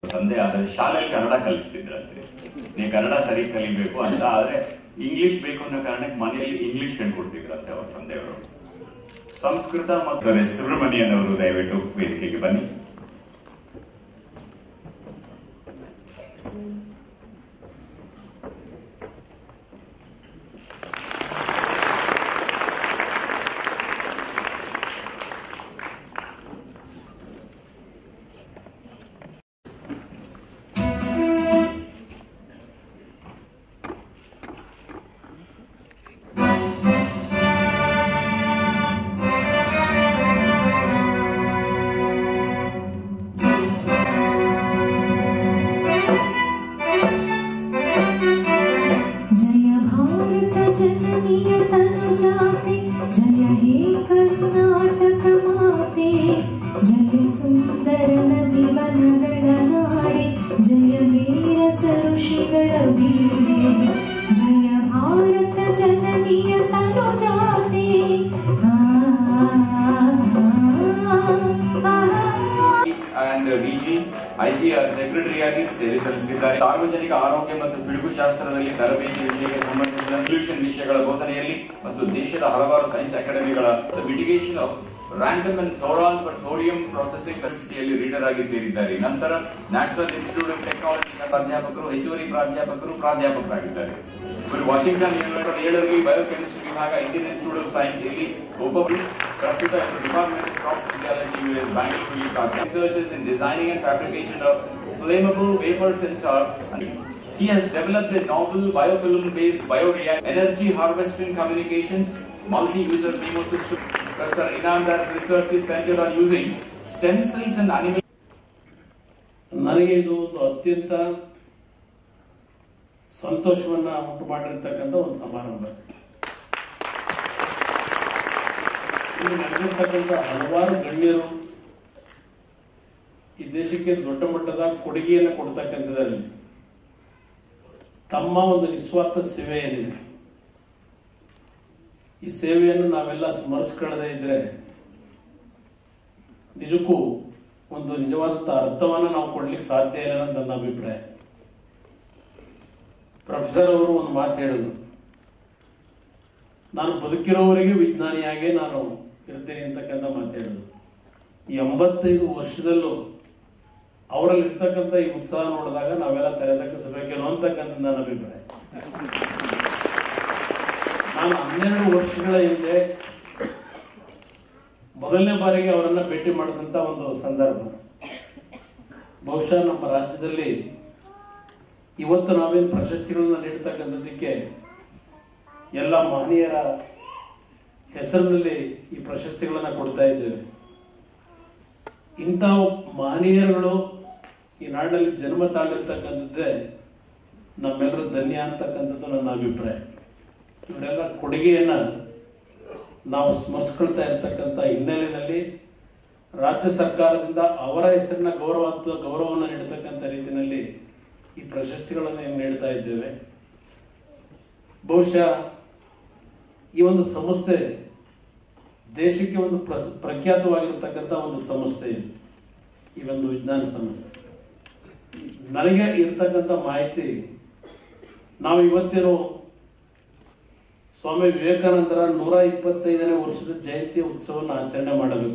ತಂದೆ ಆದ್ರೆ ಶಾಲೆಯಲ್ಲಿ ಕನ್ನಡ ಕಲಿಸ್ತಿದ್ರಂತೆ ನೀವು ಕನ್ನಡ ಸರಿ ಕಲಿಬೇಕು ಅಂತ ಆದ್ರೆ ಇಂಗ್ಲಿಷ್ ಬೇಕು ಅನ್ನೋ ಕಾರಣಕ್ಕೆ ಮನೆಯಲ್ಲಿ ಇಂಗ್ಲಿಷ್ ಹೇಳ್ಕೊಡ್ತಿದ್ರಂತೆ ಅವ್ರ ತಂದೆಯವರು ಸಂಸ್ಕೃತ ಮತ್ತು ಸುಬ್ರಹ್ಮಣ್ಯನ್ ಅವರು ದಯವಿಟ್ಟು ವೇದಿಕೆಗೆ ಬನ್ನಿ जय भारत जननीय तनुजाते जय हे कर्नाटक माते जय सुन्दर नदी वनಗಳ ನಾಡೆ ಜಯ ವೀರಸ ಋಷಿಗಳ ಬೀಡೆ ಜಯ ಭಾರತ ಜನನಿಯ ತನುಜಾತೆ ಆ, ಆ, ಆ, ಆ. ಅಂಡ್ ಡಿಜಿ ಐಜಿ ಸೆಕ್ರೆಟರಿ ಆಗಿ ಸೇವೆ ಸಲ್ಲಿಸಿದ್ದಾರೆ ಸಾರ್ವಜನಿಕ ಆರೋಗ್ಯ ಮತ್ತು ಪಿಡುಗು ಶಾಸ್ತ್ರದಲ್ಲಿ ತರಬೇತಿ ವಿಷಯಕ್ಕೆ ಸಂಬಂಧಿಸಿದ ಸೊಲ್ಯೂಷನ್ ವಿಷಯಗಳ ಬೋಧನೆಯಲ್ಲಿ ಮತ್ತು ದೇಶದ ಹಲವಾರು ಸೈನ್ಸ್ ಅಕಾಡೆಮಿಗಳ mitigation of random and thoron for thorium processing ಯೂನಿವರ್ಸಿಟಿಯಲ್ಲಿ ರೀಡರ್ ಆಗಿ ಸೇರಿದ್ದಾರೆ ನಂತರ ನ್ಯಾಷನಲ್ ಇನ್ಸ್ಟಿಟ್ಯೂಟ್ ಆಫ್ ಟೆಕ್ನಾಲಜಿನ ಪ್ರಾಧ್ಯಾಪಕರು ಹೆಚ್ಚುವರಿ ಪ್ರಾಧ್ಯಾಪಕರು ಪ್ರಾಧ್ಯಾಪಕರಾಗಿದ್ದಾರೆ ಇವರು ವಾಷಿಂಗ್ಟನ್ ಯೂನಿವರ್ಸಿಟಿ ಏಳರಲ್ಲಿ ಬಯೋಕೆಮಿಸ್ಟ್ರಿ ವಿಭಾಗ ಇಂಡಿಯನ್ ಇನ್ಸ್ಟಿಟ್ಯೂಟ್ ಆಫ್ ಸೈನ್ಸ್ ಇಲ್ಲಿ ಒಬ್ಬರು ಪ್ರಸ್ತುತ department of crop physiology US Bangalore researches in designing and fabrication of flammable vapor sensor. He has developed a novel biofilm-based bioreactor energy harvesting communications multi-user Nemo system. Professor Inamdar's research is centered on using stem cells and animal ನನಗೆ ಇದು ಒಂದು ಅತ್ಯಂತ ಸಂತೋಷವನ್ನ ಉಂಟು ಮಾಡಿರ್ತಕ್ಕಂಥ ಒಂದು ಸಮಾರಂಭ ಇಲ್ಲಿ ನಡೆದಿರ್ತಕ್ಕಂಥ ಹಲವಾರು ಗಣ್ಯರು ಈ ದೇಶಕ್ಕೆ ದೊಡ್ಡ ಮಟ್ಟದ ಕೊಡುಗೆಯನ್ನು ಕೊಡ್ತಕ್ಕಂಥದ್ರಲ್ಲಿ ತಮ್ಮ ಒಂದು ನಿಸ್ವಾರ್ಥ ಸೇವೆ ಏನಿದೆ ಈ ಸೇವೆಯನ್ನು ನಾವೆಲ್ಲ ಸ್ಮರಿಸ್ಕೊಳ್ಳದೆ ಇದ್ರೆ ನಿಜಕ್ಕೂ ಒಂದು ನಿಜವಾದಂತ ಅರ್ಥವನ್ನ ನಾವು ಕೊಡ್ಲಿಕ್ಕೆ ಸಾಧ್ಯ ಇಲ್ಲ ಅಂತ ನನ್ನ ಅಭಿಪ್ರಾಯ ಪ್ರೊಫೆಸರ್ ಅವರು ಒಂದು ಮಾತು ಹೇಳಿದ್ರು ನಾನು ಬದುಕಿರೋವರೆಗೆ ವಿಜ್ಞಾನಿಯಾಗಿ ನಾನು ಇರ್ತೀನಿ ಅಂತಕ್ಕಂಥ ಮಾತು ಹೇಳಿದ್ರು ಈ ಎಂಬತ್ತೈದು ವರ್ಷದಲ್ಲೂ ಅವರಲ್ಲಿ ಇರ್ತಕ್ಕಂಥ ಈ ಉತ್ಸಾಹ ನೋಡಿದಾಗ ನಾವೆಲ್ಲ ತಲೆ ತಗ್ಗಿಸಬೇಕೇನೋ ಅಂತಕ್ಕಂಥ ನನ್ನ ಅಭಿಪ್ರಾಯ ನಾನು ಹನ್ನೆರಡು ವರ್ಷಗಳ ಹಿಂದೆ ಮೊದಲನೇ ಬಾರಿಗೆ ಅವರನ್ನ ಭೇಟಿ ಮಾಡಿದಂತ ಒಂದು ಸಂದರ್ಭ ಬಹುಶಃ ನಮ್ಮ ರಾಜ್ಯದಲ್ಲಿ ಇವತ್ತು ನಾವೇನು ಪ್ರಶಸ್ತಿಗಳನ್ನ ನೀಡ್ತಕ್ಕಂಥದ್ದಕ್ಕೆ ಎಲ್ಲ ಮಹನೀಯರ ಹೆಸರಿನಲ್ಲಿ ಈ ಪ್ರಶಸ್ತಿಗಳನ್ನ ಕೊಡ್ತಾ ಇದ್ದೇವೆ ಇಂಥ ಮಹನೀಯರುಗಳು ಈ ನಾಡಿನಲ್ಲಿ ಜನ್ಮ ತಾಳಿರ್ತಕ್ಕಂಥದ್ದೇ ನಮ್ಮೆಲ್ಲರೂ ಧನ್ಯ ಅಂತಕ್ಕಂಥದ್ದು ನನ್ನ ಅಭಿಪ್ರಾಯ ಇವರೆಲ್ಲ ಕೊಡುಗೆಯನ್ನ ನಾವು ಸ್ಮರಿಸ್ಕೊಳ್ತಾ ಇರ್ತಕ್ಕಂಥ ಹಿನ್ನೆಲೆಯಲ್ಲಿ ರಾಜ್ಯ ಸರ್ಕಾರದಿಂದ ಅವರ ಹೆಸರಿನ ಗೌರವ ಗೌರವವನ್ನು ನೀಡತಕ್ಕಂಥ ರೀತಿಯಲ್ಲಿ ಈ ಪ್ರಶಸ್ತಿಗಳನ್ನು ಏನು ನೀಡ್ತಾ ಇದ್ದೇವೆ ಬಹುಶಃ ಈ ಒಂದು ಸಂಸ್ಥೆ ದೇಶಕ್ಕೆ ಒಂದು ಪ್ರಸ್- ಪ್ರಖ್ಯಾತವಾಗಿರ್ತಕ್ಕಂಥ ಒಂದು ಸಂಸ್ಥೆ ಇದು ಈ ಒಂದು ವಿಜ್ಞಾನ ಸಂಸ್ಥೆ ನನಗೆ ಇರ್ತಕ್ಕಂಥ ಮಾಹಿತಿ ನಾವು ಇವತ್ತೇನು ಸ್ವಾಮಿ ವಿವೇಕಾನಂದರ ನೂರ ಇಪ್ಪತ್ತೈದನೇ ವರ್ಷದ ಜಯಂತಿ ಉತ್ಸವವನ್ನು ಆಚರಣೆ ಮಾಡಬೇಕು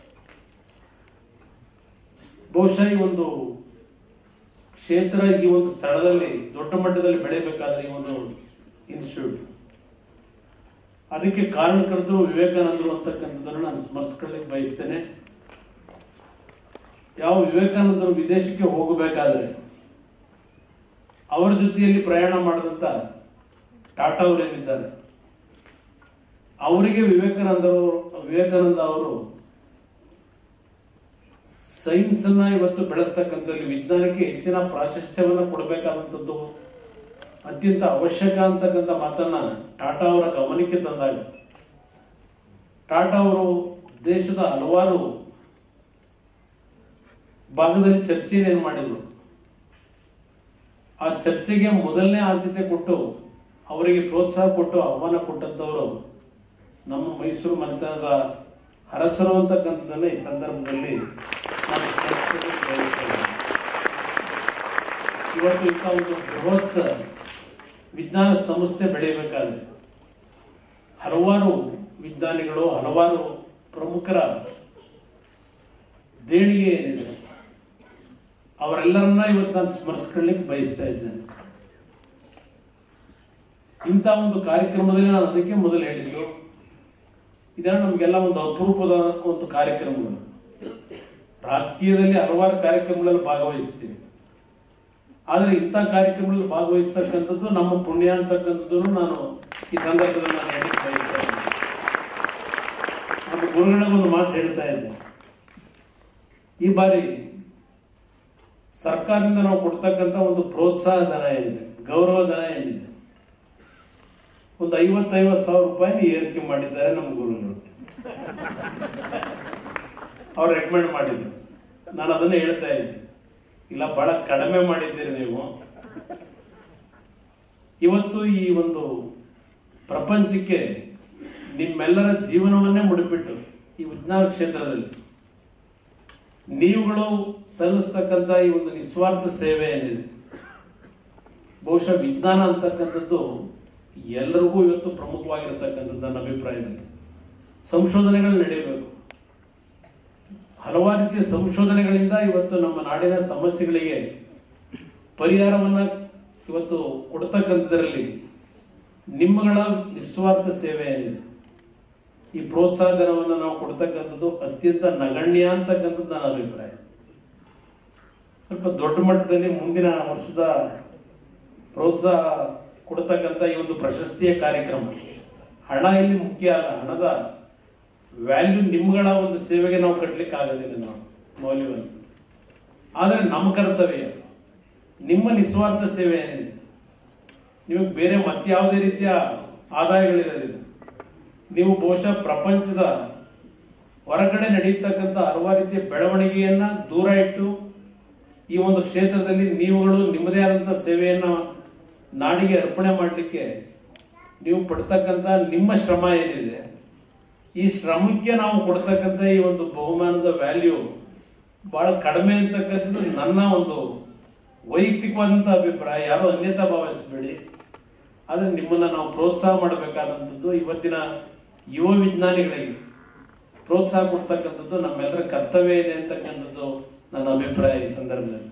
ಬಹುಶಃ ಈ ಒಂದು ಕ್ಷೇತ್ರ ಈ ಒಂದು ಸ್ಥಳದಲ್ಲಿ ದೊಡ್ಡ ಮಟ್ಟದಲ್ಲಿ ಬೆಳೆಯಬೇಕಾದ್ರೆ ಈ ಒಂದು ಇನ್ಸ್ಟಿಟ್ಯೂಟ್ ಅದಕ್ಕೆ ಕಾರಣಕರ್ತರು ವಿವೇಕಾನಂದರು ಅಂತಕ್ಕಂಥದ್ದನ್ನು ನಾನು ಸ್ಮರಿಸ್ಕೊಳ್ಳಿಕ್ಕೆ ಬಯಸ್ತೇನೆ ಯಾವ ವಿವೇಕಾನಂದರು ವಿದೇಶಕ್ಕೆ ಹೋಗಬೇಕಾದ್ರೆ ಅವರ ಜೊತೆಯಲ್ಲಿ ಪ್ರಯಾಣ ಮಾಡಿದಂತ ಟಾಟಾ ಅವರೇನಿದ್ದಾರೆ ಅವರಿಗೆ ವಿವೇಕಾನಂದರು ವಿವೇಕಾನಂದ ಅವರು ಸೈನ್ಸ್ ಅನ್ನ ಇವತ್ತು ಬೆಳೆಸ್ತಕ್ಕಂಥಲ್ಲಿ ವಿಜ್ಞಾನಕ್ಕೆ ಹೆಚ್ಚಿನ ಪ್ರಾಶಸ್ತ್ಯವನ್ನ ಕೊಡಬೇಕಾದಂಥದ್ದು ಅತ್ಯಂತ ಅವಶ್ಯಕ ಅಂತಕ್ಕಂಥ ಮಾತನ್ನ ಟಾಟಾ ಅವರ ಗಮನಕ್ಕೆ ತಂದಾಗ ಟಾಟಾ ಅವರು ದೇಶದ ಹಲವಾರು ಭಾಗದಲ್ಲಿ ಚರ್ಚೆಯನ್ನು ಮಾಡಿದ್ರು ಆ ಚರ್ಚೆಗೆ ಮೊದಲನೇ ಆದ್ಯತೆ ಕೊಟ್ಟು ಅವರಿಗೆ ಪ್ರೋತ್ಸಾಹ ಕೊಟ್ಟು ಆಹ್ವಾನ ಕೊಟ್ಟಂತವರು ನಮ್ಮ ಮೈಸೂರು ಮನೆತನದ ಅರಸರು ಅಂತಕ್ಕಂಥದ್ದನ್ನ ಈ ಸಂದರ್ಭದಲ್ಲಿ ನಾನು ಸ್ಮರಿಸಲು ಬಯಸ್ತೇನೆ. ಇವತ್ತು ಇಂಥ ಒಂದು ಬೃಹತ್ ವಿಜ್ಞಾನ ಸಂಸ್ಥೆ ಬೆಳೆಯಬೇಕಾದ್ರೆ ಹಲವಾರು ವಿಜ್ಞಾನಿಗಳು ಹಲವಾರು ಪ್ರಮುಖರ ದೇಣಿಗೆ ಏನಿದೆ ಅವರೆಲ್ಲರನ್ನ ಇವತ್ತು ನಾನು ಸ್ಮರಿಸ್ಕೊಳ್ಳಿಕ್ಕೆ ಬಯಸ್ತಾ ಇದ್ದೇನೆ ಇಂಥ ಒಂದು ಕಾರ್ಯಕ್ರಮದಲ್ಲಿ ನಾನು ಅದಕ್ಕೆ ಮೊದಲು ಹೇಳಿದ್ದು ಇದನ್ನು ನಮಗೆಲ್ಲ ಒಂದು ಅಪರೂಪದ ಒಂದು ಕಾರ್ಯಕ್ರಮಗಳು ರಾಜಕೀಯದಲ್ಲಿ ಹಲವಾರು ಕಾರ್ಯಕ್ರಮಗಳಲ್ಲಿ ಭಾಗವಹಿಸ್ತೀವಿ ಆದರೆ ಇಂಥ ಕಾರ್ಯಕ್ರಮಗಳಲ್ಲಿ ಭಾಗವಹಿಸ್ತಕ್ಕಂಥದ್ದು ನಮ್ಮ ಪುಣ್ಯ ಅಂತಕ್ಕಂಥದ್ದು ನಾನು ಈ ಸಂದರ್ಭದಲ್ಲಿ ನಾನು ಹೇಳಕ್ಕೆ ಬಯಸ್ತಾ ಇದ್ದೀನಿ ನಮ್ಮ ಗುರುಗಳಿಗೆ ಒಂದು ಮಾತು ಹೇಳ್ತಾ ಇದ್ದೆ ಈ ಬಾರಿ ಸರ್ಕಾರದಿಂದ ನಾವು ಕೊಡ್ತಕ್ಕಂಥ ಒಂದು ಪ್ರೋತ್ಸಾಹ ಧನ ಏನಿದೆ ಗೌರವ ಧನ ಏನಿದೆ ಒಂದು ಐವತ್ತೈವತ್ತು ಸಾವಿರ ರೂಪಾಯಿ ಏರಿಕೆ ಮಾಡಿದ್ದಾರೆ ನಮ್ಮ ಗುರುಗಳು ಅವ್ರು ರೆಕಮೆಂಡ್ ಮಾಡಿದ್ರು ನಾನು ಅದನ್ನೇ ಹೇಳ್ತಾ ಇದ್ದೆ ಇಲ್ಲ ಬಹಳ ಕಡಿಮೆ ಮಾಡಿದ್ದೀರಿ ನೀವು ಇವತ್ತು ಈ ಒಂದು ಪ್ರಪಂಚಕ್ಕೆ ನಿಮ್ಮೆಲ್ಲರ ಜೀವನವನ್ನೇ ಮುಡಿಪಿಟ್ಟು ಈ ವಿಜ್ಞಾನ ಕ್ಷೇತ್ರದಲ್ಲಿ ನೀವುಗಳು ಸಲ್ಲಿಸ್ತಕ್ಕಂಥ ಈ ಒಂದು ನಿಸ್ವಾರ್ಥ ಸೇವೆ ಏನಿದೆ ಬಹುಶಃ ವಿಜ್ಞಾನ ಅಂತಕ್ಕಂಥದ್ದು ಎಲ್ಲರಿಗೂ ಇವತ್ತು ಪ್ರಮುಖವಾಗಿರತಕ್ಕಂಥದ್ದು ನನ್ನ ಅಭಿಪ್ರಾಯದಲ್ಲಿ ಸಂಶೋಧನೆಗಳು ನಡೆಯಬೇಕು ಹಲವಾರು ರೀತಿಯ ಸಂಶೋಧನೆಗಳಿಂದ ಇವತ್ತು ನಮ್ಮ ನಾಡಿನ ಸಮಸ್ಯೆಗಳಿಗೆ ಪರಿಹಾರವನ್ನ ಇವತ್ತು ಕೊಡ್ತಕ್ಕಂಥದ್ರಲ್ಲಿ ನಿಮ್ಮಗಳ ನಿಸ್ವಾರ್ಥ ಸೇವೆ ಏನಿದೆ ಈ ಪ್ರೋತ್ಸಾಹ ಧನವನ್ನು ನಾವು ಕೊಡ್ತಕ್ಕಂಥದ್ದು ಅತ್ಯಂತ ನಗಣ್ಯ ಅಂತಕ್ಕಂಥದ್ದು ನನ್ನ ಅಭಿಪ್ರಾಯ ಸ್ವಲ್ಪ ದೊಡ್ಡ ಮಟ್ಟದಲ್ಲಿ ಮುಂದಿನ ವರ್ಷದ ಪ್ರೋತ್ಸಾಹ ಕೊಡ್ತಕ್ಕಂಥ ಈ ಒಂದು ಪ್ರಶಸ್ತಿಯ ಕಾರ್ಯಕ್ರಮ ಹಣ ಇಲ್ಲಿ ಮುಖ್ಯ ಅಲ್ಲ ಹಣದ ವ್ಯಾಲ್ಯೂ ನಿಮ್ಗಳ ಒಂದು ಸೇವೆಗೆ ನಾವು ಕಟ್ಲಿಕ್ಕೆ ಆಗೋದಿಲ್ಲ ನಾವು ಮೌಲ್ಯವನ್ನು ಆದರೆ ನಮ್ಮ ಕರ್ತವ್ಯ ನಿಮ್ಮ ನಿಸ್ವಾರ್ಥ ಸೇವೆ ಏನಿದೆ ನಿಮಗೆ ಬೇರೆ ಮತ್ಯಾವುದೇ ರೀತಿಯ ಆದಾಯಗಳಿರೋದಿಲ್ಲ ನೀವು ಬಹುಶಃ ಪ್ರಪಂಚದ ಹೊರಗಡೆ ನಡೆಯತಕ್ಕಂಥ ಹಲವಾರು ರೀತಿಯ ಬೆಳವಣಿಗೆಯನ್ನ ದೂರ ಇಟ್ಟು ಈ ಒಂದು ಕ್ಷೇತ್ರದಲ್ಲಿ ನೀವುಗಳು ನಿಮ್ಮದೇ ಆದಂತಹ ಸೇವೆಯನ್ನ ನಾಡಿಗೆ ಅರ್ಪಣೆ ಮಾಡಲಿಕ್ಕೆ ನೀವು ಪಡ್ತಕ್ಕಂಥ ನಿಮ್ಮ ಶ್ರಮ ಏನಿದೆ ಈ ಶ್ರಮಕ್ಕೆ ನಾವು ಕೊಡ್ತಕ್ಕಂಥ ಈ ಒಂದು ಬಹುಮಾನದ ವ್ಯಾಲ್ಯೂ ಬಹಳ ಕಡಿಮೆ ಅಂತಕ್ಕಂಥದ್ದು ನನ್ನ ಒಂದು ವೈಯಕ್ತಿಕವಾದಂಥ ಅಭಿಪ್ರಾಯ ಯಾರು ಅನ್ಯತಾ ಭಾವಿಸಬೇಡಿ ಆದ್ರೆ ನಿಮ್ಮನ್ನ ನಾವು ಪ್ರೋತ್ಸಾಹ ಮಾಡಬೇಕಾದಂಥದ್ದು ಇವತ್ತಿನ ಯುವ ವಿಜ್ಞಾನಿಗಳಿಗೆ ಪ್ರೋತ್ಸಾಹ ಕೊಡ್ತಕ್ಕಂಥದ್ದು ನಮ್ಮೆಲ್ಲರ ಕರ್ತವ್ಯ ಇದೆ ಅಂತಕ್ಕಂಥದ್ದು ನನ್ನ ಅಭಿಪ್ರಾಯ ಈ ಸಂದರ್ಭದಲ್ಲಿ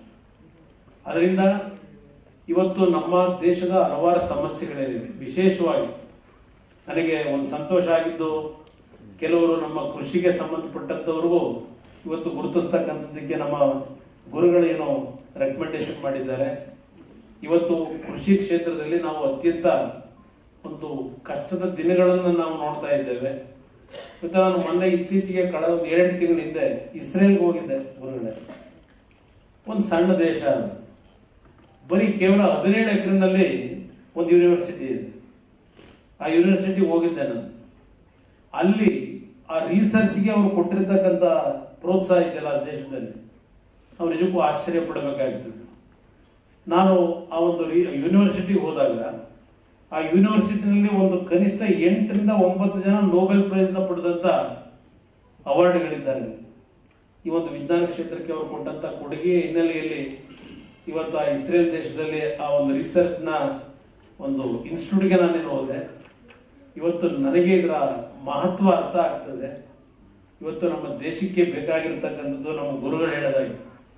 ಅದರಿಂದ ಇವತ್ತು ನಮ್ಮ ದೇಶದ ಹಲವಾರು ಸಮಸ್ಯೆಗಳೇನಿವೆ ವಿಶೇಷವಾಗಿ ನನಗೆ ಒಂದು ಸಂತೋಷ ಆಗಿದ್ದು ಕೆಲವರು ನಮ್ಮ ಕೃಷಿಗೆ ಸಂಬಂಧಪಟ್ಟಂತವ್ರಿಗೂ ಇವತ್ತು ಗುರುತಿಸ್ತಕ್ಕಂಥದ್ದಕ್ಕೆ ನಮ್ಮ ಗುರುಗಳೇನು ರೆಕಮೆಂಡೇಶನ್ ಮಾಡಿದ್ದಾರೆ ಇವತ್ತು ಕೃಷಿ ಕ್ಷೇತ್ರದಲ್ಲಿ ನಾವು ಅತ್ಯಂತ ಒಂದು ಕಷ್ಟದ ದಿನಗಳನ್ನು ನಾವು ನೋಡ್ತಾ ಇದ್ದೇವೆ ಇವತ್ತು ನಾನು ಮೊನ್ನೆ ಇತ್ತೀಚೆಗೆ ಕಳೆದ ಒಂದು ಎರಡು ತಿಂಗಳ ಹಿಂದೆ ಇಸ್ರೇಲ್ಗೆ ಹೋಗಿದ್ದೆ ಗುರುಗಳೇ ಒಂದು ಸಣ್ಣ ದೇಶ ಅದು. ಬರೀ ಕೇವಲ ಹದಿನೇಳು ಎಕರೆನಲ್ಲಿ ಒಂದು ಯೂನಿವರ್ಸಿಟಿ ಇದೆ ಆ ಯೂನಿವರ್ಸಿಟಿ ಹೋಗಿದ್ದೆ ನಾನು ಅಲ್ಲಿ ಆ ರಿಸರ್ಚ್ಗೆ ಅವರು ಕೊಟ್ಟಿರ್ತಕ್ಕಂಥ ಪ್ರೋತ್ಸಾಹ ಇದೆಯಲ್ಲ ಆ ದೇಶದಲ್ಲಿ ನಾವು ನಿಜಕ್ಕೂ ಆಶ್ಚರ್ಯ ಪಡಬೇಕಾಗ್ತದೆ ನಾನು ಆ ಒಂದು ಯೂನಿವರ್ಸಿಟಿ ಹೋದಾಗ ಆ ಯೂನಿವರ್ಸಿಟಿನಲ್ಲಿ ಒಂದು ಕನಿಷ್ಠ ಎಂಟರಿಂದ ಒಂಬತ್ತು ಜನ ನೋಬೆಲ್ ಪ್ರೈಸ್ ನ ಪಡೆದಂತ ಅವಾರ್ಡ್ಗಳಿದ್ದಾರೆ ಈ ಒಂದು ವಿಜ್ಞಾನ ಕ್ಷೇತ್ರಕ್ಕೆ ಅವರು ಕೊಟ್ಟಂತ ಕೊಡುಗೆ ಹಿನ್ನೆಲೆಯಲ್ಲಿ ಇವತ್ತು ಆ ಇಸ್ರೇಲ್ ದೇಶದಲ್ಲಿ ಆ ಒಂದು ರಿಸರ್ಚ್ ನ ಒಂದು ಇನ್ಸ್ಟಿಟ್ಯೂಟ್ಗೆ ನಾನೇನು ಹೋದೆ ಇವತ್ತು ನನಗೆ ಇದರ ಮಹತ್ವ ಅರ್ಥ ಆಗ್ತದೆ ಇವತ್ತು ನಮ್ಮ ದೇಶಕ್ಕೆ ಬೇಕಾಗಿರ್ತಕ್ಕಂಥದ್ದು ನಮ್ಮ ಗುರುಗಳು ಹೇಳೋದಾಗಿ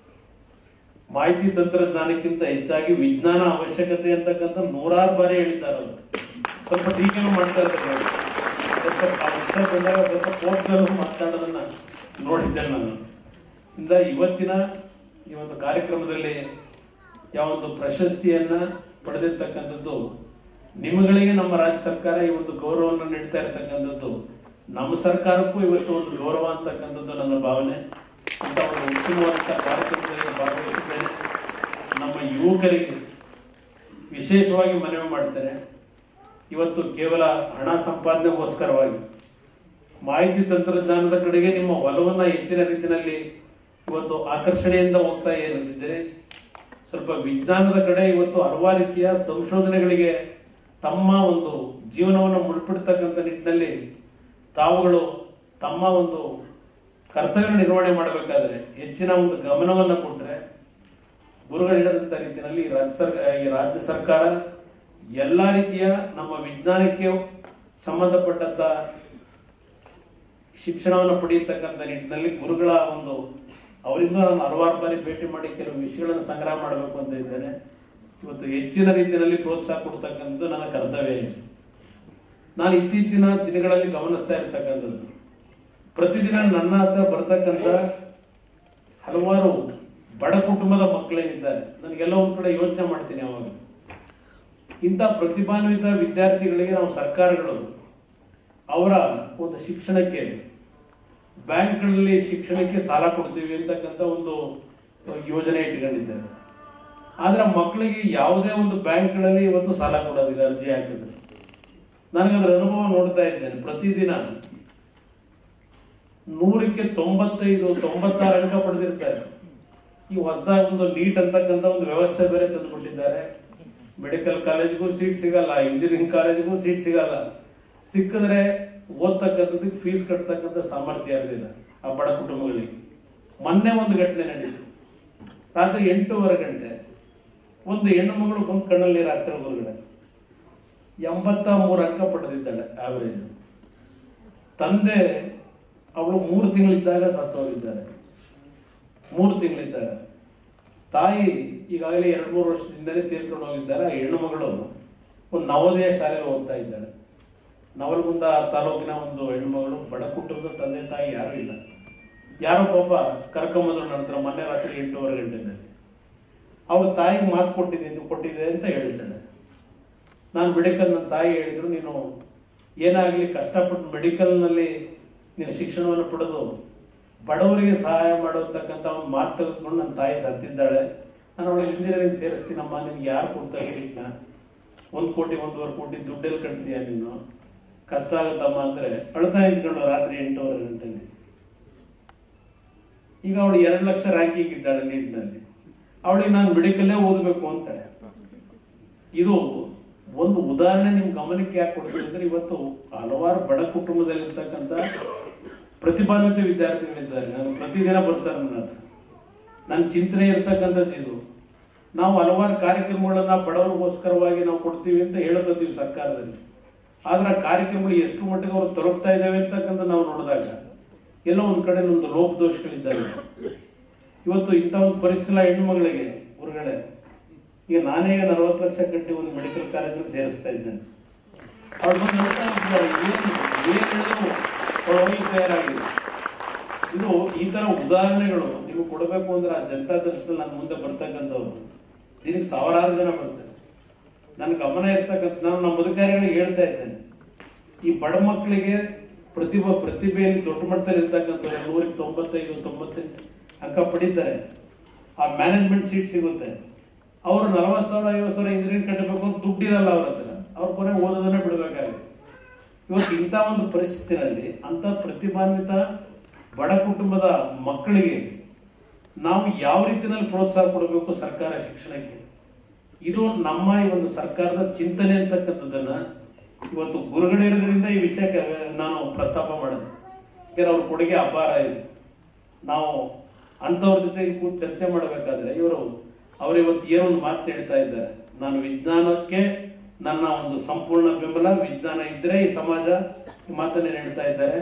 ಮಾಹಿತಿ ತಂತ್ರಜ್ಞಾನಕ್ಕಿಂತ ಹೆಚ್ಚಾಗಿ ವಿಜ್ಞಾನ ಅವಶ್ಯಕತೆ ಅಂತಕ್ಕಂಥ ನೂರಾರು ಬಾರಿ ಹೇಳಿದ್ದಾರೆ ಅವರು ಸ್ವಲ್ಪ ಟೀಕೆನೂ ಮಾಡ್ತಾ ಇದ್ದಾರೆ ಅವರು. ಸ್ವಲ್ಪ ಆ ವಿಷಯ ಬಂದಾಗ ಸ್ವಲ್ಪ ಕೋರ್ಟ್ನಲ್ಲೂ ಮಾತಾಡೋದನ್ನ ನೋಡಿದ್ದೆ ನಾನು ಇಂದ ಇವತ್ತಿನ ಈ ಒಂದು ಕಾರ್ಯಕ್ರಮದಲ್ಲಿ ಯಾವೊಂದು ಪ್ರಶಸ್ತಿಯನ್ನ ಪಡೆದಿರ್ತಕ್ಕಂಥದ್ದು ನಿಮ್ಮಗಳಿಗೆ ನಮ್ಮ ರಾಜ್ಯ ಸರ್ಕಾರ ಈ ಒಂದು ಗೌರವವನ್ನು ನೀಡ್ತಾ ಇರ್ತಕ್ಕಂಥದ್ದು ನಮ್ಮ ಸರ್ಕಾರಕ್ಕೂ ಇವತ್ತು ಒಂದು ಗೌರವ ಅಂತಕ್ಕಂಥದ್ದು ನನ್ನ ಭಾವನೆ ಅಂತ ಒಂದು ಉತ್ತಮವಾದಂಥ ಕಾರ್ಯಕ್ರಮದಲ್ಲಿ ಭಾಗವಹಿಸಿದ್ದೇನೆ ನಮ್ಮ ಯುವಕರಿಗೆ ವಿಶೇಷವಾಗಿ ಮನವಿ ಮಾಡ್ತೇನೆ ಇವತ್ತು ಕೇವಲ ಹಣ ಸಂಪಾದನೆಗೋಸ್ಕರವಾಗಿ ಮಾಹಿತಿ ತಂತ್ರಜ್ಞಾನದ ಕಡೆಗೆ ನಿಮ್ಮ ಒಲವನ್ನ ಹೆಚ್ಚಿನ ರೀತಿಯಲ್ಲಿ ಇವತ್ತು ಆಕರ್ಷಣೆಯಿಂದ ಹೋಗ್ತಾ ಇರುತ್ತಿದ್ದರೆ ಸ್ವಲ್ಪ ವಿಜ್ಞಾನದ ಕಡೆ ಇವತ್ತು ಹಲವಾರು ರೀತಿಯ ಸಂಶೋಧನೆಗಳಿಗೆ ತಮ್ಮ ಒಂದು ಜೀವನವನ್ನು ಮುಳ್ಪಿಡ್ತಕ್ಕಂಥ ನಿಟ್ಟಿನಲ್ಲಿ ತಾವುಗಳು ತಮ್ಮ ಒಂದು ಕರ್ತವ್ಯ ನಿರ್ವಹಣೆ ಮಾಡಬೇಕಾದ್ರೆ ಹೆಚ್ಚಿನ ಒಂದು ಗಮನವನ್ನು ಕೊಟ್ಟರೆ ಗುರುಗಳು ಹೇಳಿದಂತ ರೀತಿಯಲ್ಲಿ ಈ ರಾಜ್ಯ ಸರ್ಕಾರ ಈ ರಾಜ್ಯ ಸರ್ಕಾರ ಎಲ್ಲಾ ರೀತಿಯ ನಮ್ಮ ವಿಜ್ಞಾನಕ್ಕೆ ಸಂಬಂಧಪಟ್ಟಂತ ಶಿಕ್ಷಣವನ್ನು ಪಡೆಯತಕ್ಕಂಥ ನಿಟ್ಟಿನಲ್ಲಿ ಗುರುಗಳ ಒಂದು ಅವರಿಂದ ನಾನು ಹಲವಾರು ಬಾರಿ ಭೇಟಿ ಮಾಡಿ ಕೆಲವು ವಿಷಯಗಳನ್ನು ಸಂಗ್ರಹ ಮಾಡಬೇಕು ಅಂತ ಇದ್ದೇನೆ ಇವತ್ತು ಹೆಚ್ಚಿನ ರೀತಿಯಲ್ಲಿ ಪ್ರೋತ್ಸಾಹ ಕೊಡ್ತಕ್ಕಂಥದ್ದು ನನ್ನ ಕರ್ತವ್ಯ ಇದೆ ನಾನು ಇತ್ತೀಚಿನ ದಿನಗಳಲ್ಲಿ ಗಮನಿಸ್ತಾ ಇರ್ತಕ್ಕಂಥದ್ದು ಪ್ರತಿದಿನ ನನ್ನ ಹತ್ರ ಬರ್ತಕ್ಕಂಥ ಹಲವಾರು ಬಡ ಕುಟುಂಬದ ಮಕ್ಕಳೇನಿದ್ದಾರೆ ನನಗೆಲ್ಲ ಒಂದ್ ಕಡೆ ಯೋಚನೆ ಮಾಡ್ತೀನಿ ಅವಾಗ ಇಂಥ ಪ್ರತಿಭಾನ್ವಿತ ವಿದ್ಯಾರ್ಥಿಗಳಿಗೆ ನಾವು ಸರ್ಕಾರಗಳು ಅವರ ಒಂದು ಶಿಕ್ಷಣಕ್ಕೆ ಬ್ಯಾಂಕ್ಗಳಲ್ಲಿ ಶಿಕ್ಷಣಕ್ಕೆ ಸಾಲ ಕೊಡ್ತೀವಿ ಅಂತಕ್ಕಂಥ ಒಂದು ಯೋಜನೆ ಇಟ್ಕೊಂಡಿದ್ದಾರೆ ಆದ್ರೆ ಮಕ್ಕಳಿಗೆ ಯಾವುದೇ ಒಂದು ಬ್ಯಾಂಕ್ಗಳಲ್ಲಿ ಇವತ್ತು ಸಾಲ ಕೊಡೋದಿಲ್ಲ ಅರ್ಜಿ ಹಾಕಿದ್ರೆ ನನಗೆ ಅದರ ಅನುಭವ ನೋಡ್ತಾ ಇದ್ದೇನೆ ಪ್ರತಿದಿನ ನೂರಕ್ಕೆ ತೊಂಬತ್ತೈದು ತೊಂಬತ್ತಾರು ಅಂಕ ಪಡೆದಿರ್ತಾರೆ ಈ ಹೊಸದಾಗಿ ಒಂದು ನೀಟ್ ಅಂತಕ್ಕಂಥ ಒಂದು ವ್ಯವಸ್ಥೆ ಬೇರೆ ತಂದುಬಿಟ್ಟಿದ್ದಾರೆ ಮೆಡಿಕಲ್ ಕಾಲೇಜ್ಗೂ ಸೀಟ್ ಸಿಗಲ್ಲ ಇಂಜಿನಿಯರಿಂಗ್ ಕಾಲೇಜ್ಗೂ ಸೀಟ್ ಸಿಗಲ್ಲ ಸಿಕ್ಕಿದ್ರೆ ಓದ್ತಕ್ಕಂಥದ್ದಕ್ಕೆ ಫೀಸ್ ಕಟ್ತಕ್ಕಂಥ ಸಾಮರ್ಥ್ಯ ಇರಲಿಲ್ಲ ಆ ಬಡ ಕುಟುಂಬಗಳಿಗೆ ಮೊನ್ನೆ ಒಂದು ಘಟನೆ ನಡೀತು ರಾತ್ರಿ ಎಂಟೂವರೆ ಗಂಟೆ ಒಂದು ಹೆಣ್ಣು ಮಗಳು ಬಂದು ಕಣ್ಣಲ್ಲಿ ನೀರು ಹಾಕ್ತಾರೆ ಹೊರಗಡೆ ಎಂಬತ್ತ ಮೂರು ಅಂಕ ಪಡೆದಿದ್ದಾಳೆ ಆವರೇಜ್ ತಂದೆ ಅವಳು ಮೂರು ತಿಂಗಳಿದ್ದಾಗ ಸತ್ತು ಹೋಗಿದ್ದಾರೆ ಮೂರು ತಿಂಗಳಿದ್ದಾಗ ತಾಯಿ ಈಗಾಗಲೇ ಎರಡು ಮೂರು ವರ್ಷದಿಂದಲೇ ತೀರ್ಕೊಂಡು ಹೋಗಿದ್ದಾರೆ ಆ ಹೆಣ್ಣು ಮಗಳು ಒಂದು ನವೋದಯ ಶಾಲೆಗೆ ಓದ್ತಾ ಇದ್ದಾಳೆ ನವಲಗುಂದ ತಾಲೂಕಿನ ಒಂದು ಹೆಣ್ಣುಮಗಳು ಬಡ ಕುಟುಂಬದ ತಂದೆ ತಾಯಿ ಯಾರು ಇಲ್ಲ ಯಾರೋ ಪಾಪ ಕರ್ಕೊಂಬಂದ್ರು ನಂತರ ಮೊನ್ನೆ ರಾತ್ರಿ ಎಂಟೂವರೆ ಗಂಟೆನಲ್ಲಿ ಅವಳು ತಾಯಿಗೆ ಮಾತು ಕೊಟ್ಟಿದ್ದೀನಿ ಕೊಟ್ಟಿದೆ ಅಂತ ಹೇಳಿದ್ದಾಳೆ ನಾನು ಮೆಡಿಕಲ್ ನನ್ನ ತಾಯಿ ಹೇಳಿದ್ರು ನೀನು ಏನಾಗಲಿ ಕಷ್ಟಪಟ್ಟು ಮೆಡಿಕಲ್ನಲ್ಲಿ ನೀನು ಶಿಕ್ಷಣವನ್ನು ಪಡೆದು ಬಡವರಿಗೆ ಸಹಾಯ ಮಾಡುವಂತಕ್ಕಂಥ ಒಂದು ಮಾತು ತೆಗೆದುಕೊಂಡು ನನ್ನ ತಾಯಿ ಸತ್ತಿದ್ದಾಳೆ ನಾನು ಅವಳಿಗೆ ಇಂಜಿನಿಯರಿಂಗ್ ಸೇರಿಸ್ತೀನಮ್ಮ ನಿನ್ಗೆ ಯಾರು ಕೊಡ್ತಾರೆ ಸೀಟ್ನ ಒಂದು ಕೋಟಿ ಒಂದೂವರೆ ಕೋಟಿ ದುಡ್ಡೆಲ್ಲಿ ಕಟ್ತೀಯ ನೀನು ಕಷ್ಟ ಆಗುತ್ತಮ್ಮ ಅಂದ್ರೆ ಅಳ್ತಾ ಇದ್ಕೊಂಡು ರಾತ್ರಿ ಎಂಟೂವರೆ ಗಂಟೆಗೆ ಈಗ ಅವಳು ಎರಡು ಲಕ್ಷ ರ್ಯಾಂಕಿಂಗ್ ಇದ್ದಾಳೆ ನೀಟ್ನಲ್ಲಿ ಅವಳಿಗೆ ನಾನು ಮೆಡಿಕಲ್ಲೇ ಓದಬೇಕು ಅಂತಾಳೆ ಇದು ಒಂದು ಉದಾಹರಣೆ ನಿಮ್ ಗಮನಕ್ಕೆ ಯಾಕೆ ಕೊಡ್ತೀನಿ ಅಂದ್ರೆ ಇವತ್ತು ಹಲವಾರು ಬಡ ಕುಟುಂಬದಲ್ಲಿರ್ತಕ್ಕಂಥ ಪ್ರತಿಭಾನ್ವಿತ ವಿದ್ಯಾರ್ಥಿಗಳಿದ್ದಾರೆ ನಾನು ಪ್ರತಿದಿನ ಬರ್ತಾರೆ ನನ್ನ ಹತ್ರ ನನ್ನ ಚಿಂತನೆ ಇರ್ತಕ್ಕಂಥದ್ದು ಇದು ನಾವು ಹಲವಾರು ಕಾರ್ಯಕ್ರಮಗಳನ್ನ ಬಡವರಿಗೋಸ್ಕರವಾಗಿ ನಾವು ಕೊಡ್ತೀವಿ ಅಂತ ಹೇಳ್ಕೊತೀವಿ ಸರ್ಕಾರದಲ್ಲಿ ಆದ್ರೆ ಆ ಕಾರ್ಯಕ್ರಮಗಳು ಎಷ್ಟು ಮಟ್ಟಿಗೆ ಅವ್ರು ತಲುಪ್ತಾ ಇದ್ದಾವೆ ಅಂತಕ್ಕಂಥ ನಾವು ನೋಡಿದಾಗ ಎಲ್ಲೋ ಒಂದ್ ಕಡೆ ಒಂದು ಲೋಪದೋಷಗಳಿದ್ದಾವೆ ಇವತ್ತು ಇಂಥ ಒಂದು ಪರಿಸ್ಥಿತಿ ಹೆಣ್ಣು ಮಗಳಿಗೆ ಹೊರಗಡೆ ಈಗ ನಾನೇ ಈಗ ನಲವತ್ತು ಲಕ್ಷ ಕಟ್ಟಿ ಒಂದು ಮೆಡಿಕಲ್ ಕಾಲೇಜಲ್ಲಿ ಸೇರಿಸ್ತಾ ಇದ್ದೇನೆ ಅವ್ರು ಬಂದು ಹೇಳ್ತಾ ಇದ್ದಾರೆ, ಏನು ಏನು ಹೇಳಿದ್ರು ಅವ್ರು ಹೋಗ್ಲಿಕ್ಕೆ ತಯಾರಾಗಿಲ್ಲ ಇದು ಈ ತರ ಉದಾಹರಣೆಗಳು ನೀವು ಕೊಡಬೇಕು ಅಂದ್ರೆ ಆ ಜನತಾ ದರ್ಶನದಲ್ಲಿ ನನ್ನ ಮುಂದೆ ಬರ್ತಕ್ಕಂಥವ್ರು ದಿನಕ್ಕೆ ಸಾವಿರಾರು ಜನ ಬರ್ತಾರೆ ನನ್ನ ಗಮನ ಇರ್ತಕ್ಕಂಥ ನಾನು ನಮ್ಮ ಅಧಿಕಾರಿಗಳಿಗೆ ಹೇಳ್ತಾ ಇದ್ದೇನೆ ಈ ಬಡ ಮಕ್ಕಳಿಗೆ ಪ್ರತಿಭಾ ಪ್ರತಿಭೆಯಲ್ಲಿ ದೊಡ್ಡ ಮಟ್ಟದಲ್ಲಿ ಇರ್ತಕ್ಕಂಥವ್ರು ನೂರಕ್ಕೆ ತೊಂಬತ್ತೈದು ತೊಂಬತ್ತೈದು ಅಂಕ ಪಡಿತಾರೆ ಆ ಮ್ಯಾನೇಜ್ಮೆಂಟ್ ಸೀಟ್ ಸಿಗುತ್ತೆ ಅವರು ನಲವತ್ತು ಸಾವಿರ ಐವತ್ತು ಸಾವಿರ ಇಂಜಿನಿಯರಿಂಗ್ ಕಟ್ಟಬೇಕು ಅಂತ ದುಡ್ಡಿರಲ್ಲ ಅವ್ರ ಹತ್ರ ಅವ್ರ ಕೊನೆ ಓದೋದನ್ನೇ ಬಿಡಬೇಕಾಗುತ್ತೆ ಇವತ್ತು ಇಂಥ ಒಂದು ಪರಿಸ್ಥಿತಿನಲ್ಲಿ ಅಂತ ಪ್ರತಿಭಾನ್ವಿತ ಬಡ ಕುಟುಂಬದ ಮಕ್ಕಳಿಗೆ ನಾವು ಯಾವ ರೀತಿಯಲ್ಲಿ ಪ್ರೋತ್ಸಾಹ ಕೊಡಬೇಕು ಸರ್ಕಾರ ಶಿಕ್ಷಣಕ್ಕೆ ಇದು ನಮ್ಮ ಈ ಒಂದು ಸರ್ಕಾರದ ಚಿಂತನೆ ಅಂತಕ್ಕಂಥದ್ದನ್ನ ಇವತ್ತು ಗುರುಗಳಿರೋದ್ರಿಂದ ಈ ವಿಷಯಕ್ಕೆ ನಾನು ಪ್ರಸ್ತಾಪ ಮಾಡಿದೆ ಯಾಕಂದ್ರೆ ಅವ್ರ ಕೊಡುಗೆ ಅಪಾರ ಇದೆ ನಾವು ಅಂಥವ್ರ ಜೊತೆ ಕೂತು ಚರ್ಚೆ ಮಾಡಬೇಕಾದ್ರೆ ಇವರು ಅವರು ಇವತ್ತು ಏನೋ ಒಂದು ಮಾತು ಹೇಳ್ತಾ ಇದ್ದಾರೆ ನಾನು ವಿಜ್ಞಾನಕ್ಕೆ ನನ್ನ ಒಂದು ಸಂಪೂರ್ಣ ಬೆಂಬಲ ವಿಜ್ಞಾನ ಇದ್ರೆ ಈ ಸಮಾಜ ಈ ಮಾತನ್ನ ಹೇಳ್ತಾ ಇದ್ದಾರೆ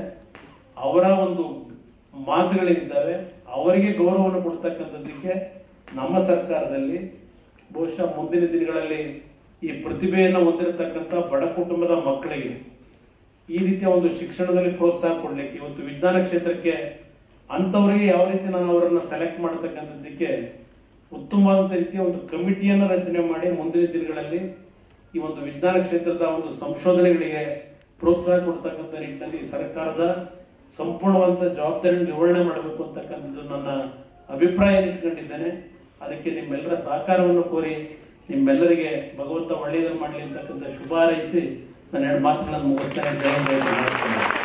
ಅವರ ಒಂದು ಮಾತುಗಳಿದ್ದಾವೆ ಅವರಿಗೆ ಗೌರವವನ್ನು ಕೊಡ್ತಕ್ಕಂಥದ್ದಕ್ಕೆ ನಮ್ಮ ಸರ್ಕಾರದಲ್ಲಿ ಬಹುಶಃ ಮುಂದಿನ ದಿನಗಳಲ್ಲಿ ಈ ಪ್ರತಿಭೆಯನ್ನು ಹೊಂದಿರತಕ್ಕಂಥ ಬಡ ಕುಟುಂಬದ ಮಕ್ಕಳಿಗೆ ಈ ರೀತಿಯ ಒಂದು ಶಿಕ್ಷಣದಲ್ಲಿ ಪ್ರೋತ್ಸಾಹ ಕೊಡ್ಲಿಕ್ಕೆ ಇವತ್ತು ವಿಜ್ಞಾನ ಕ್ಷೇತ್ರಕ್ಕೆ ಅಂಥವರಿಗೆ ಯಾವ ರೀತಿ ನಾನು ಅವರನ್ನ ಸೆಲೆಕ್ಟ್ ಮಾಡತಕ್ಕಂಥದ್ದಕ್ಕೆ ಉತ್ತಮವಾದಂಥ ರೀತಿಯ ಒಂದು ಕಮಿಟಿಯನ್ನು ರಚನೆ ಮಾಡಿ ಮುಂದಿನ ದಿನಗಳಲ್ಲಿ ಈ ಒಂದು ವಿಜ್ಞಾನ ಕ್ಷೇತ್ರದ ಒಂದು ಸಂಶೋಧನೆಗಳಿಗೆ ಪ್ರೋತ್ಸಾಹ ಕೊಡ್ತಕ್ಕಂಥ ನಿಟ್ಟಿನಲ್ಲಿ ಸರ್ಕಾರದ ಸಂಪೂರ್ಣವಾದಂಥ ಜವಾಬ್ದಾರಿ ನಿರ್ವಹಣೆ ಮಾಡಬೇಕು ಅಂತಕ್ಕಂಥದ್ದು ನನ್ನ ಅಭಿಪ್ರಾಯ ಇಟ್ಕೊಂಡಿದ್ದೇನೆ ಅದಕ್ಕೆ ನಿಮ್ಮೆಲ್ಲರ ಸಹಕಾರವನ್ನು ಕೋರಿ ನಿಮ್ಮೆಲ್ಲರಿಗೆ ಭಗವಂತ ಒಳ್ಳೆಯದನ್ನು ಮಾಡಲಿ ಅಂತಕ್ಕಂಥ ಶುಭ ಹಾರೈಸಿ ನನ್ನ ಎರಡು ಮಾತುಗಳನ್ನು ಮುಗಿಸ್ತೇನೆ ಜಯ ಜಯ ಜಯ.